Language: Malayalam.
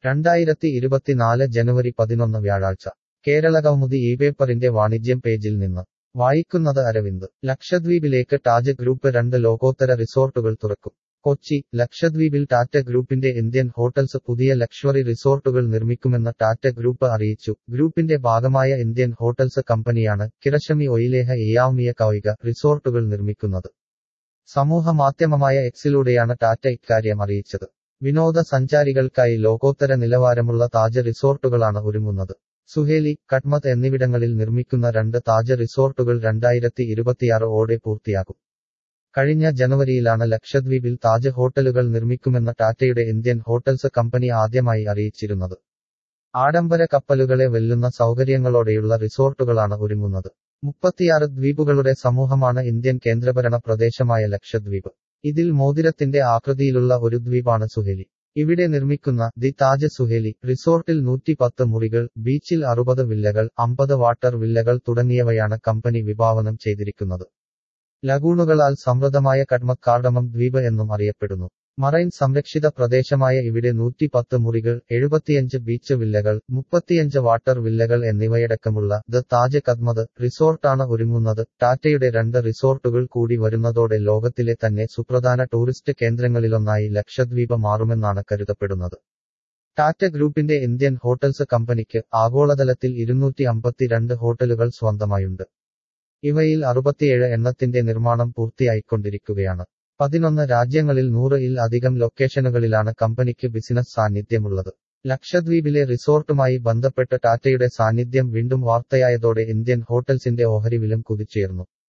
രണ്ടായിരത്തി ഇരുപത്തിനാല് ജനുവരി പതിനൊന്ന് വ്യാഴാഴ്ച കേരളകൗമുദി ഈ പേപ്പറിന്റെ വാണിജ്യം പേജിൽ നിന്ന് വായിക്കുന്നത് അരവിന്ദ് ലക്ഷദ്വീപിലേക്ക് ടാജ് ഗ്രൂപ്പ് രണ്ട് ലോകോത്തര റിസോർട്ടുകൾ തുറക്കും കൊച്ചി ലക്ഷദ്വീപിൽ ടാറ്റ ഗ്രൂപ്പിന്റെ ഇന്ത്യൻ ഹോട്ടൽസ് പുതിയ ലക്ഷറി റിസോർട്ടുകൾ നിർമ്മിക്കുമെന്ന് ടാറ്റ ഗ്രൂപ്പ് അറിയിച്ചു ഗ്രൂപ്പിന്റെ ഭാഗമായ ഇന്ത്യൻ ഹോട്ടൽസ് കമ്പനിയാണ് കിറശമി ഒയിലേഹ ഇയാമിയ കവിക റിസോർട്ടുകൾ നിർമ്മിക്കുന്നത് സമൂഹ മാധ്യമമായ എക്സിലൂടെയാണ് ടാറ്റ ഇക്കാര്യം അറിയിച്ചത് വിനോദസഞ്ചാരികൾക്കായി ലോകോത്തര നിലവാരമുള്ള താജ് റിസോർട്ടുകളാണ് ഒരുങ്ങുന്നത് സുഹേലി കട്മത്ത് എന്നിവിടങ്ങളിൽ നിർമ്മിക്കുന്ന രണ്ട് താജ് റിസോർട്ടുകൾ രണ്ടായിരത്തി ഇരുപത്തിയാറ് ഓടെ പൂർത്തിയാകും കഴിഞ്ഞ ജനുവരിയിലാണ് ലക്ഷദ്വീപിൽ താജ് ഹോട്ടലുകൾ നിർമ്മിക്കുമെന്ന് ടാറ്റയുടെ ഇന്ത്യൻ ഹോട്ടൽസ് കമ്പനി ആദ്യമായി അറിയിച്ചിരുന്നത് ആഡംബര കപ്പലുകളെ വെല്ലുന്ന സൗകര്യങ്ങളോടെയുള്ള റിസോർട്ടുകളാണ് ഒരുങ്ങുന്നത് മുപ്പത്തിയാറ് ദ്വീപുകളുടെ സമൂഹമാണ് ഇന്ത്യൻ കേന്ദ്രഭരണ പ്രദേശമായ ലക്ഷദ്വീപ് ഇതിൽ മോതിരത്തിന്റെ ആകൃതിയിലുള്ള ഒരു ദ്വീപാണ് സുഹേലി ഇവിടെ നിർമ്മിക്കുന്ന ദി താജ് സുഹേലി റിസോർട്ടിൽ നൂറ്റിപ്പത്ത് മുറികൾ ബീച്ചിൽ അറുപത് വില്ലകൾ അമ്പത് വാട്ടർ വില്ലകൾ തുടങ്ങിയവയാണ് കമ്പനി വിഭാവനം ചെയ്തിരിക്കുന്നത് ലഗൂണുകളാൽ സമൃദ്ധമായ കഡ്മത് കാർഡമം ദ്വീപ് എന്നും അറിയപ്പെടുന്നു മറൈൻ സംരക്ഷിത പ്രദേശമായ ഇവിടെ നൂറ്റിപ്പത്ത് മുറികൾ എഴുപത്തിയഞ്ച് ബീച്ച് വില്ലകൾ മുപ്പത്തിയഞ്ച് വാട്ടർ വില്ലകൾ എന്നിവയടക്കമുള്ള ദ താജ് കദ്മത് റിസോർട്ടാണ് ഒരുങ്ങുന്നത് ടാറ്റയുടെ രണ്ട് റിസോർട്ടുകൾ കൂടി വരുന്നതോടെ ലോകത്തിലെ തന്നെ സുപ്രധാന ടൂറിസ്റ്റ് കേന്ദ്രങ്ങളിലൊന്നായി ലക്ഷദ്വീപ് മാറുമെന്നാണ് കരുതപ്പെടുന്നത് ടാറ്റ ഗ്രൂപ്പിന്റെ ഇന്ത്യൻ ഹോട്ടൽസ് കമ്പനിക്ക് ആഗോളതലത്തിൽ ഇരുന്നൂറ്റി അമ്പത്തിരണ്ട് ഹോട്ടലുകൾ സ്വന്തമായുണ്ട് ഇവയിൽ അറുപത്തിയേഴ് എണ്ണത്തിന്റെ നിർമ്മാണം പൂർത്തിയായിക്കൊണ്ടിരിക്കുകയാണ് പതിനൊന്ന് രാജ്യങ്ങളിൽ നൂറ് ഇൽ അധികം ലൊക്കേഷനുകളിലാണ് കമ്പനിക്ക് ബിസിനസ് സാന്നിധ്യമുള്ളത് ലക്ഷദ്വീപിലെ റിസോർട്ടുമായി ബന്ധപ്പെട്ട് ടാറ്റയുടെ സാന്നിധ്യം വീണ്ടും വാർത്തയായതോടെ ഇന്ത്യൻ ഹോട്ടൽസിന്റെ ഓഹരി വിലം കുതിച്ചുയർന്നു